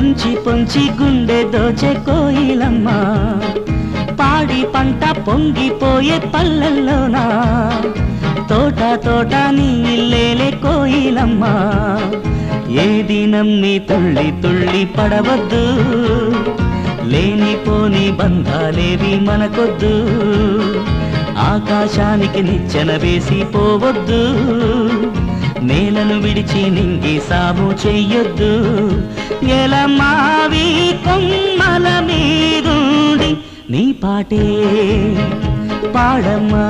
పొంచి పొంచి గుండె దోచే కోయిలమ్మ పాడి పంట పొంగిపోయే పల్లెల్లోనా తోట తోట నీ ఇల్లేలే కోయిలమ్మ ఏది నమ్మి తుళ్ళి తుళ్ళి పడవద్దు లేనిపోని బంధాలేవి మనకొద్దు ఆకాశానికి నిచ్చెన వేసి పోవద్దు నేలను విడిచి నింగి సాము చెయ్యొద్దు ఎలమావి కొమ్మల మీదుండి నీ పాటే పాడమ్మా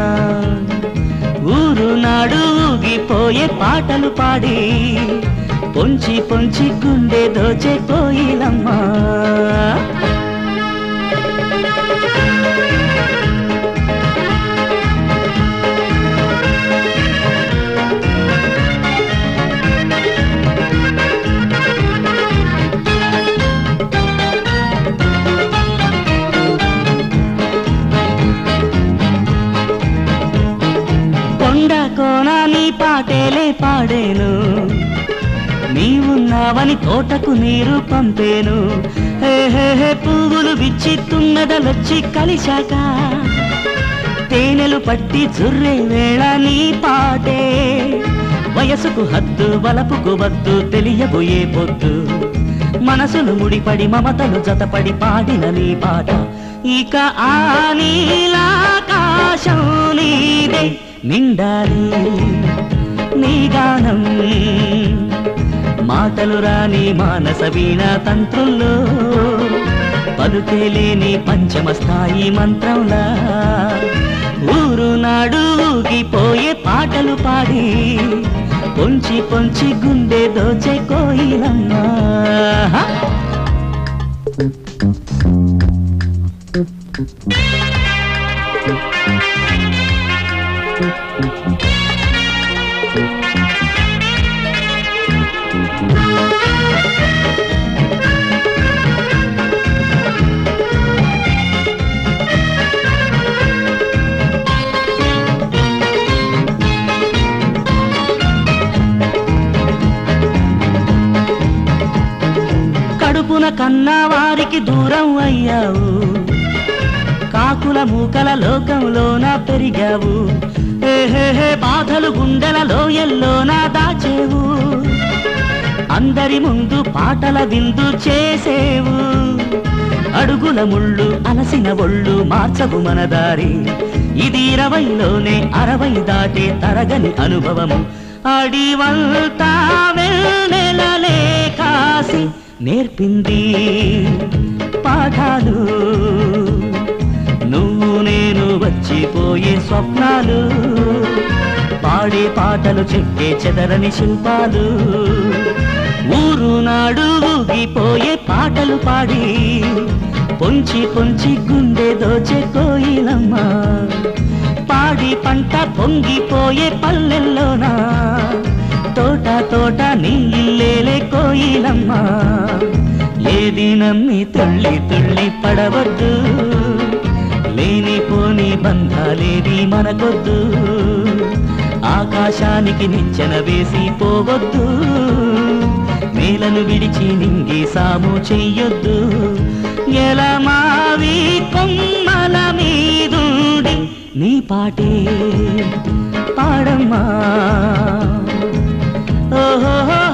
ఊరు నాడు ఊగిపోయే పాటలు పాడి పొంచి పొంచి గుండె దోచే కోయిలమ్మా కొండ కోన నీ పాటేలే పాడేను నీవున్నావని తోటకు నీరు పంపేను హే హే హే పువ్వులు విచ్చి తుమ్మెదలొచ్చి కలిశాక తేనెలు పట్టి జుర్రే వేళ నీ పాటే వయసుకు హద్దు వలపుకు వద్దు తెలియబోయే పొద్దు మనసులు ముడిపడి మమతలు జతపడి పాడిన నీ పాట ఇక ఆ నీలాకాశం నీదే నిండాలి నీ గానం మాటలు రాని మానస వీణ తంత్రుల్లో పలుకే లేని పంచమ స్థాయి మంత్రంలా ఊరు నాడు ఊగిపోయే పాటలు పాడి పొంచి పొంచి గుండె దోచే కోయిలమ్మా కడుపున కన్నా వారికి దూరం అయ్యావు కాకుల మూకల లోకంలోన పెరిగావు ఏహేహే బాధలు గుండెల లోయల్లోన దాచేవు అందరి ముందు పాటల విందు చేసేవు అడుగుల ముళ్ళు అలసిన ఒళ్ళు మార్చవు మన దారి ఇది ఇరవైలోనే అరవై దాటే తరగని అనుభవము అడివంతా వెన్నెలలే కాసి నేర్పింది పాఠాలు నువ్వు నేను వచ్చిపోయే స్వప్నాలు పాడే పాటలు చెక్కే చెదరని శిల్పాలు ఊరు నాడు ఊగిపోయే పాటలు పాడి పొంచి పొంచి గుండె దోచే కోయిలమ్మ పాడి పంట పొంగిపోయే పల్లెల్లోనా తోట తోట నీ ఇల్లేలే కోయిలమ్మ ఏది నమ్మి తుళ్ళి తుళ్ళి పడవద్దు లేనిపోని బంధాలేది మనకొద్దు ఆకాశానికి నిచ్చెన వేసి పోవద్దు నేలను విడిచి నింగి సాము చెయ్యొద్దు ఎలమావి కొమ్మల మీదుండి నీ పాటే పాడమ్మా ఓహో